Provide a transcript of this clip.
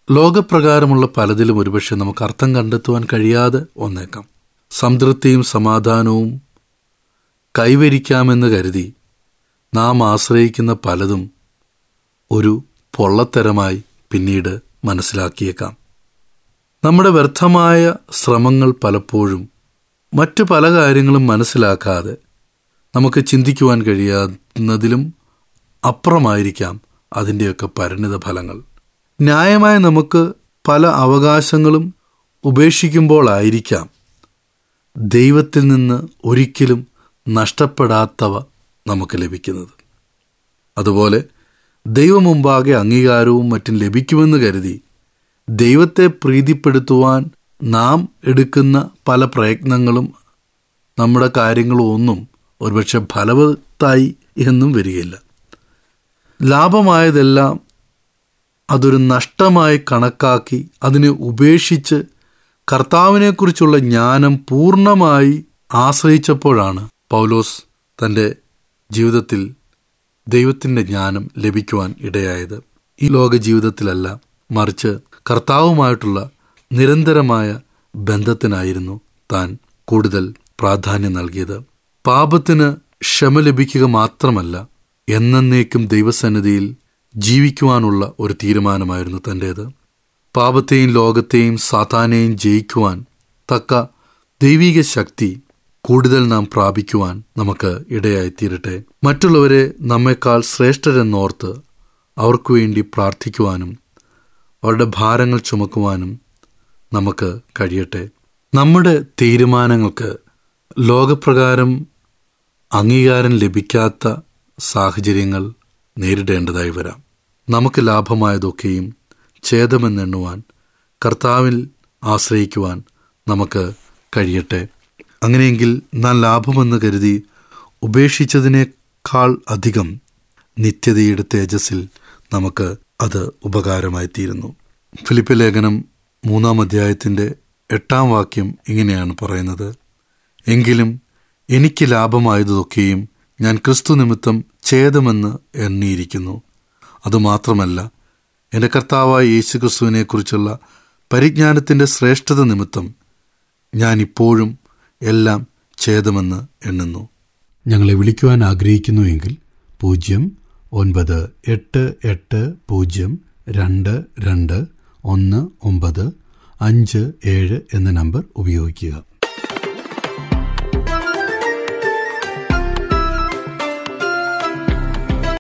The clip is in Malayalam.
ലോകപ്രകാരമുള്ള പലതിലും ഒരുപക്ഷെ നമുക്ക് അർത്ഥം കണ്ടെത്തുവാൻ കഴിയാതെ വന്നേക്കാം സംതൃപ്തിയും സമാധാനവും കൈവരിക്കാമെന്ന് കരുതി നാം ആശ്രയിക്കുന്ന പലതും ഒരു പൊള്ളത്തരമായി പിന്നീട് മനസ്സിലാക്കിയേക്കാം നമ്മുടെ വ്യർത്ഥമായ ശ്രമങ്ങൾ പലപ്പോഴും മറ്റു പല കാര്യങ്ങളും മനസ്സിലാക്കാതെ നമുക്ക് ചിന്തിക്കുവാൻ കഴിയാവുന്നതിലും അപ്പുറമായിരിക്കാം അതിൻ്റെയൊക്കെ പരിണിത ഫലങ്ങൾ ന്യായമായി നമുക്ക് പല അവകാശങ്ങളും ഉപേക്ഷിക്കുമ്പോഴായിരിക്കാം ദൈവത്തിൽ നിന്ന് ഒരിക്കലും നഷ്ടപ്പെടാത്തവ നമുക്ക് ലഭിക്കുന്നത് അതുപോലെ ദൈവമുമ്പാകെ അംഗീകാരവും മറ്റും ലഭിക്കുമെന്ന് കരുതി ദൈവത്തെ പ്രീതിപ്പെടുത്തുവാൻ നാം എടുക്കുന്ന പല പ്രയത്നങ്ങളും നമ്മുടെ കാര്യങ്ങളും ഒന്നും ഒരുപക്ഷെ ഫലവത്തായി എന്നും വരികയില്ല ലാഭമായതെല്ലാം അതൊരു നഷ്ടമായി കണക്കാക്കി അതിനെ ഉപേക്ഷിച്ച് കർത്താവിനെക്കുറിച്ചുള്ള ജ്ഞാനം പൂർണ്ണമായി ആശ്രയിച്ചപ്പോഴാണ് പൗലോസ് തൻ്റെ ജീവിതത്തിൽ ദൈവത്തിൻ്റെ ജ്ഞാനം ലഭിക്കുവാൻ ഇടയായത് ഈ ലോക ജീവിതത്തിലല്ല മറിച്ച് കർത്താവുമായിട്ടുള്ള നിരന്തരമായ ബന്ധത്തിനായിരുന്നു താൻ കൂടുതൽ പ്രാധാന്യം നൽകിയത് പാപത്തിന് ക്ഷമ ലഭിക്കുക മാത്രമല്ല എന്നേക്കും ദൈവസന്നിധിയിൽ ജീവിക്കുവാനുള്ള ഒരു തീരുമാനമായിരുന്നു തൻ്റേത് പാപത്തെയും ലോകത്തെയും സാത്താനെയും ജയിക്കുവാൻ തക്ക ദൈവിക ശക്തി കൂടുതൽ നാം പ്രാപിക്കുവാൻ നമുക്ക് ഇടയായിത്തീരട്ടെ മറ്റുള്ളവരെ നമ്മെക്കാൾ ശ്രേഷ്ഠരെന്നോർത്ത് അവർക്ക് വേണ്ടി പ്രാർത്ഥിക്കുവാനും അവരുടെ ഭാരങ്ങൾ ചുമക്കുവാനും നമുക്ക് കഴിയട്ടെ നമ്മുടെ തീരുമാനങ്ങൾക്ക് ലോകപ്രകാരം അംഗീകാരം ലഭിക്കാത്ത സാഹചര്യങ്ങൾ നേരിടേണ്ടതായി വരാം നമുക്ക് ലാഭമായതൊക്കെയും ഛേദമെന്നെണ്ണുവാൻ കർത്താവിൽ ആശ്രയിക്കുവാൻ നമുക്ക് കഴിയട്ടെ അങ്ങനെയെങ്കിൽ നാം ലാഭമെന്ന് കരുതി ഉപേക്ഷിച്ചതിനേക്കാൾ അധികം നിത്യതയുടെ തേജസ്സിൽ നമുക്ക് അത് ഉപകാരമായി തീരുന്നു ഫിലിപ്പ് ലേഖനം മൂന്നാം അധ്യായത്തിൻ്റെ എട്ടാം വാക്യം ഇങ്ങനെയാണ് പറയുന്നത് എങ്കിലും എനിക്ക് ലാഭമായതൊക്കെയും ഞാൻ ക്രിസ്തു നിമിത്തം ഛേദമെന്ന് എണ്ണിയിരിക്കുന്നു അതുമാത്രമല്ല എൻ്റെ കർത്താവായ യേശു ക്രിസ്തുവിനെക്കുറിച്ചുള്ള പരിജ്ഞാനത്തിൻ്റെ ശ്രേഷ്ഠത നിമിത്തം ഞാൻ ഇപ്പോഴും എല്ലാം ഛേദമെന്ന് എണ്ണുന്നു ഞങ്ങളെ വിളിക്കുവാൻ ആഗ്രഹിക്കുന്നുവെങ്കിൽ പൂജ്യം ഒൻപത് എട്ട് എട്ട് പൂജ്യം രണ്ട് രണ്ട് ഒന്ന് ഒമ്പത് അഞ്ച് ഏഴ് എന്ന നമ്പർ ഉപയോഗിക്കുക